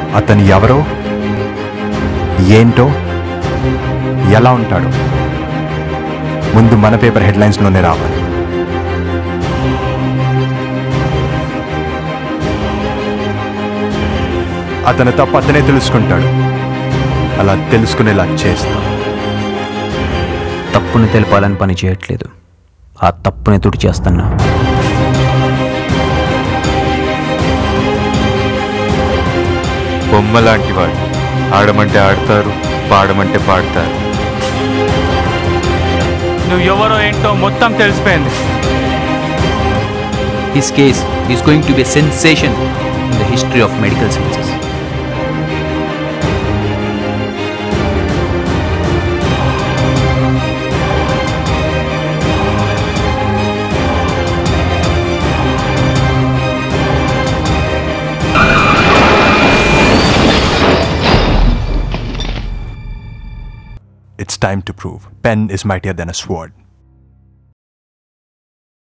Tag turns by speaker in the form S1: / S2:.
S1: అతను ఎవరో ఏంటో ఎలా ఉంటాడో ముందు మన పేపర్ హెడ్లైన్స్లోనే రావాలి అతను తప్ప అతనే తెలుసుకుంటాడు అలా తెలుసుకునేలా చేస్తాం
S2: తప్పుని తెలపాలని పని చేయట్లేదు ఆ తప్పుని తుడి చేస్తున్నా
S3: బొమ్మ లాంటి వాడు ఆడమంటే ఆడతారు పాడమంటే పాడతారు
S4: నువ్వు ఎవరో ఏంటో మొత్తం తెలిసిపోయింది
S2: his case is going to be sensation in the history of medical sciences
S1: It's time to prove pen is mightier than a sword.